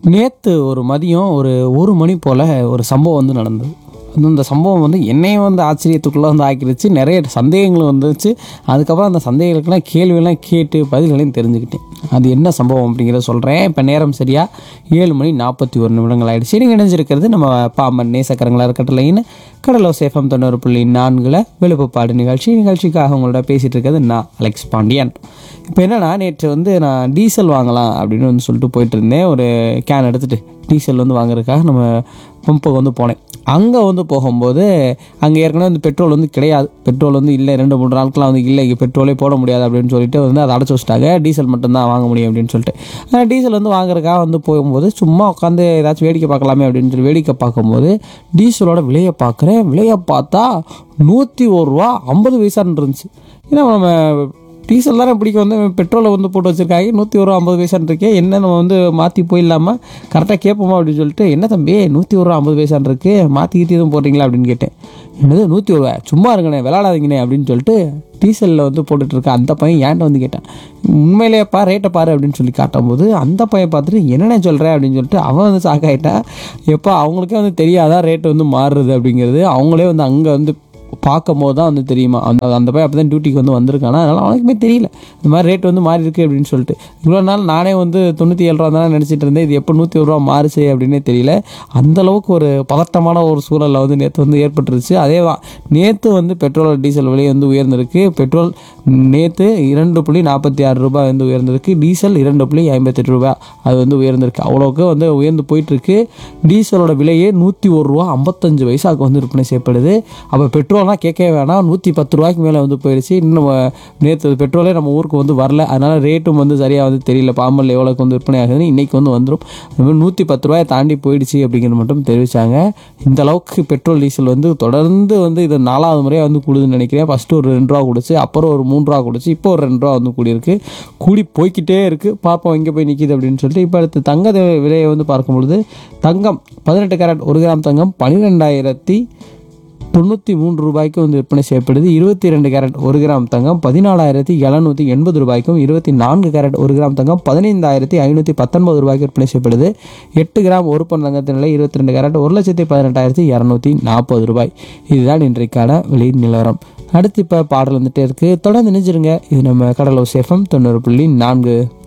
நேற்று ஒரு மதியம் ஒரு ஒரு மணி போல் ஒரு சம்பவம் வந்து நடந்தது வந்து இந்த சம்பவம் வந்து என்னையும் வந்து ஆச்சரியத்துக்குள்ளே வந்து ஆக்கிடுச்சு நிறைய சந்தேகங்கள் வந்துச்சு அதுக்கப்புறம் அந்த சந்தேகங்களுக்கெல்லாம் கேள்வியெல்லாம் கேட்டு பதில்களையும் தெரிஞ்சுக்கிட்டேன் அது என்ன சம்பவம் அப்படிங்கிறத சொல்கிறேன் இப்போ நேரம் சரியா ஏழு மணி நாற்பத்தி ஒரு நிமிடங்கள் ஆயிடுச்சு நீங்கள் இணைஞ்சிருக்கிறது நம்ம பாம்பன் நேசக்கரங்களா இருக்கட்டலைன்னு கடலோ சேஃபம் தொண்ணூறு புள்ளி நான்கில் விழுப்புப்பாடு நிகழ்ச்சி நிகழ்ச்சிக்காக உங்களோட பேசிகிட்டு இருக்கிறது நான் அலெக்ஸ் பாண்டியன் இப்போ என்னன்னா நேற்று வந்து நான் டீசல் வாங்கலாம் அப்படின்னு வந்து சொல்லிட்டு போயிட்டு இருந்தேன் ஒரு கேன் எடுத்துகிட்டு டீசல் வந்து வாங்குறதுக்காக நம்ம பம்புக்கு வந்து போனேன் அங்கே வந்து போகும்போது அங்கே ஏற்கனவே வந்து பெட்ரோல் வந்து கிடையாது பெட்ரோல் வந்து இல்லை ரெண்டு மூணு நாட்களாக வந்து இல்லை இங்கே பெட்ரோலே போட முடியாது அப்படின்னு சொல்லிட்டு வந்து அதை அடைச்சி வச்சிட்டாங்க டீசல் மட்டும்தான் வாங்க முடியும் அப்படின்னு சொல்லிட்டு ஆனால் டீசல் வந்து வாங்குறதுக்காக வந்து போகும்போது சும்மா உட்காந்து ஏதாச்சும் வேடிக்கை பார்க்கலாமே அப்படின்னு சொல்லி வேடிக்கை பார்க்கும்போது டீசலோட விலையை பார்க்குறேன் விலையை பார்த்தா நூற்றி ஒரு ரூபா ஐம்பது பைசான்னு இருந்துச்சு ஏன்னா நம்ம டீசல் தானே பிடிக்க வந்து பெட்ரோலை வந்து போட்டு வச்சிருக்காங்க நூற்றி ஒரு ஐம்பது பைசான் இருக்கே என்ன நம்ம வந்து மாற்றி போயிடலாமா கரெக்டாக கேட்போமா அப்படின்னு சொல்லிட்டு என்ன தம்பி நூற்றி ஒரு ஐம்பது பைசான் இருக்கு மாற்றி கீத்தி எதுவும் போடுறீங்களா அப்படின்னு கேட்டேன் என்னது நூற்றி ஒரு ரூபா சும்மா இருங்கண்ணே விளாடாதீங்கண்ணே அப்படின்னு சொல்லிட்டு டீசலில் வந்து போட்டுட்டு இருக்க அந்த பையன் ஏன்ட்ட வந்து கேட்டான் உண்மையிலேயேப்பா ரேட்டை பாரு அப்படின்னு சொல்லி காட்டும்போது அந்த பையன் பார்த்துட்டு என்னென்ன சொல்கிறேன் அப்படின்னு சொல்லிட்டு அவன் வந்து சாக்காயிட்டான் எப்போ அவங்களுக்கே வந்து தெரியாதா ரேட்டு வந்து மாறுறது அப்படிங்கிறது அவங்களே வந்து அங்கே வந்து பார்க்கும் போது தான் வந்து தெரியுமா அந்த அந்த பையன் அப்போ தான் டியூட்டிக்கு வந்து வந்திருக்கானா அதனால் அவனுக்குமே தெரியல இந்த மாதிரி ரேட் வந்து மாறி இருக்கு அப்படின்னு சொல்லிட்டு இவ்வளோ நாள் நானே வந்து தொண்ணூற்றி ஏழு ரூபா தான் நினச்சிட்டு இருந்தேன் இது எப்போ நூற்றி ஒரு ரூபா மாறுச்சு அப்படின்னே தெரியல அந்த அளவுக்கு ஒரு பதட்டமான ஒரு சூழலில் வந்து நேற்று வந்து ஏற்பட்டுருச்சு அதே தான் நேற்று வந்து பெட்ரோல் டீசல் விலை வந்து உயர்ந்திருக்கு பெட்ரோல் நேற்று இரண்டு புள்ளி நாற்பத்தி ஆறு ரூபாய் வந்து உயர்ந்திருக்கு டீசல் இரண்டு புள்ளி ஐம்பத்தெட்டு ரூபாய் அது வந்து உயர்ந்திருக்கு அவ்வளோக்கு வந்து உயர்ந்து போயிட்டுருக்கு டீசலோட விலையே நூற்றி ஒரு ரூபா ஐம்பத்தஞ்சு பைசாவுக்கு வந்து விற்பனை செய்யப்படுது அப்போ பெட்ரோல்னால் கேட்கவே வேணாம் நூற்றி பத்து ரூபாய்க்கு மேலே வந்து போயிடுச்சு இன்னும் நேற்று பெட்ரோலே நம்ம ஊருக்கு வந்து வரல அதனால் ரேட்டும் வந்து சரியாக வந்து தெரியல பாம்பல் எவ்வளோக்கு வந்து விற்பனை ஆகுதுன்னு இன்றைக்கி வந்து வந்துடும் அது மாதிரி நூற்றி பத்து ரூபாயை தாண்டி போயிடுச்சு அப்படிங்கிறது மட்டும் தெரிவித்தாங்க இந்த அளவுக்கு பெட்ரோல் டீசல் வந்து தொடர்ந்து வந்து இது நாலாவது முறையாக வந்து கூடுதுன்னு நினைக்கிறேன் ஃபஸ்ட்டு ஒரு ரெண்டு ரூபா கொடுச்சு அப்புறம் ஒரு மூணு ரூபா கொடுச்சு இப்போ ஒரு ரெண்டு ரூபா வந்து கூடியிருக்கு கூடி போய்க்கிட்டே இருக்குது பார்ப்போம் எங்கே போய் நிற்கிது அப்படின்னு சொல்லிட்டு இப்போ அடுத்து தங்க விலையை வந்து பார்க்கும் பொழுது தங்கம் பதினெட்டு கேரட் ஒரு கிராம் தங்கம் பன்னிரெண்டாயிரத்தி தொண்ணூற்றி மூன்று ரூபாய்க்கு வந்து விற்பனை செய்யப்படுது இருபத்தி ரெண்டு கேரட் ஒரு கிராம் தங்கம் பதினாலாயிரத்தி எழுநூற்றி எண்பது ரூபாய்க்கும் இருபத்தி நான்கு கேரட் ஒரு கிராம் தங்கம் பதினைந்தாயிரத்தி ஐநூற்றி பத்தொன்பது ரூபாய்க்கு விற்பனை செய்யப்படுது எட்டு கிராம் ஒரு பன் தங்கத்தின் விலை இருபத்தி ரெண்டு கேரட் ஒரு லட்சத்தி பதினெட்டாயிரத்தி இரநூத்தி நாற்பது ரூபாய் இதுதான் இன்றைக்கான விலை நிலவரம் அடுத்து இப்போ பாடல் வந்துட்டே இருக்குது தொடர்ந்து நினைச்சிருங்க இது நம்ம கடலோ சேஃபம் தொண்ணூறு புள்ளி நான்கு